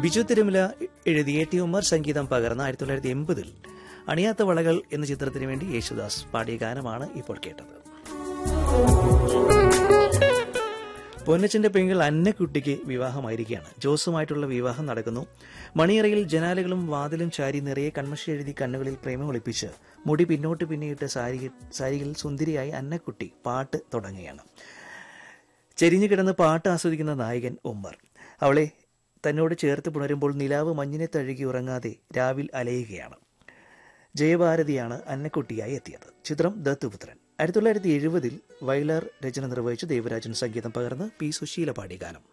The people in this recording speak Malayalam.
ബിജു തിരുമല എഴുതി എ ടി ഉമ്മർ സംഗീതം പകർന്ന ആയിരത്തി തൊള്ളായിരത്തി എൺപതിൽ അണിയാത്ത വളകൾ എന്ന ചിത്രത്തിന് വേണ്ടി യേശുദാസ് പാടിയ ഗാനമാണ് ഇപ്പോൾ കേട്ടത് പൊന്നച്ചന്റെ പെങ്ങൾ അന്നക്കുട്ടിക്ക് വിവാഹമായിരിക്കുകയാണ് ജോസുമായിട്ടുള്ള വിവാഹം നടക്കുന്നു മണിയറയിൽ ജനാലകളും വാതിലും ചാരി നിറയെ കൺമഷി എഴുതി കണ്ണുകളിൽ പ്രേമം ഒളിപ്പിച്ച് മുടി പിന്നോട്ട് പിന്നിയിട്ട് സാരി സാരിയിൽ സുന്ദരിയായി അന്നക്കുട്ടി പാട്ട് തുടങ്ങുകയാണ് ചെരിഞ്ഞു കിടന്ന് പാട്ട് ആസ്വദിക്കുന്ന നായകൻ ഉമ്മർ അവളെ തന്നോട് ചേർത്ത് പുണരുമ്പോൾ നിലാവ് മഞ്ഞിനെ തഴുകി ഉറങ്ങാതെ രാവിൽ അലയുകയാണ് ജയഭാരതിയാണ് അന്നക്കുട്ടിയായി എത്തിയത് ചിത്രം ദത്തുപുത്രൻ ആയിരത്തി തൊള്ളായിരത്തി എഴുപതിൽ വയലാർ രചന നിർവഹിച്ച് ദേവരാജൻ സംഗീതം പകർന്ന് പി സുശീല പാടിയ ഗാനം